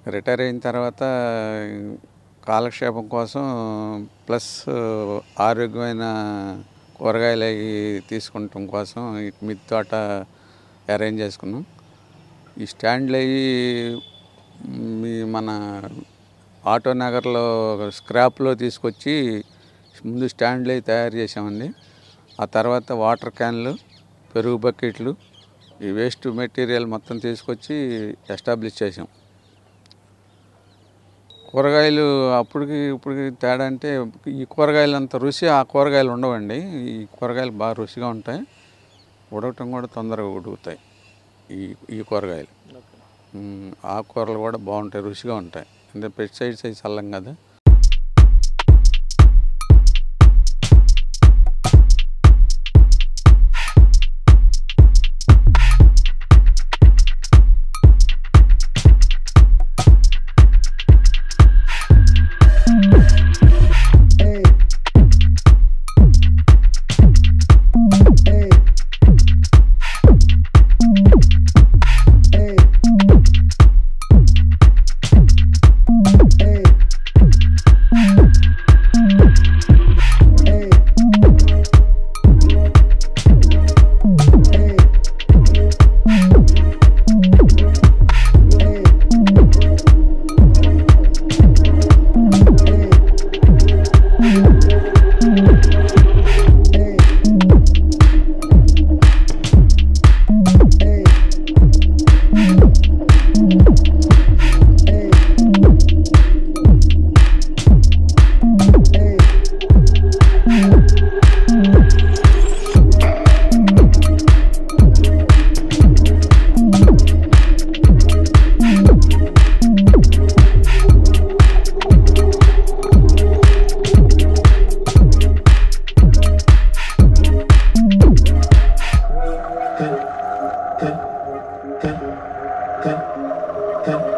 Retire అయిన తర్వాత కాలక్షేపం కోసం ప్లస్ ఆరోగ్యమైన కూరగాయలు అవి తీసుకుంటాం కోసం ఈ మిద్దె తోట అరేంజ్ చేసుకున్నాం ఈ స్టాండ్లు అవి మీ మన ఆటో నగర్లో స్క్రాప్లో తీసుకొచ్చి ముందు స్టాండ్లు అవి తయారు చేసామండి ఆ తర్వాత వాటర్ క్యాన్లు పెరుగు బకెట్లు ఈ వేస్ట్ మెటీరియల్ మొత్తం తీసుకొచ్చి ఎస్టాబ్లిష్ చేసాం కూరగాయలు అప్పటికి ఇప్పటికి తేడా అంటే ఈ కూరగాయలు అంత రుచి ఆ కూరగాయలు ఉండవండి ఈ కూరగాయలు బాగా రుచిగా ఉంటాయి ఉడకటం కూడా తొందరగా ఉడుకుతాయి ఈ ఈ కూరగాయలు ఉమ్, ఆకుకూరలు కూడా బాగుంటాయి రుచిగా ఉంటాయి అంటే పెస్టిసైడ్స్ అవి చల్లం కదా Hey.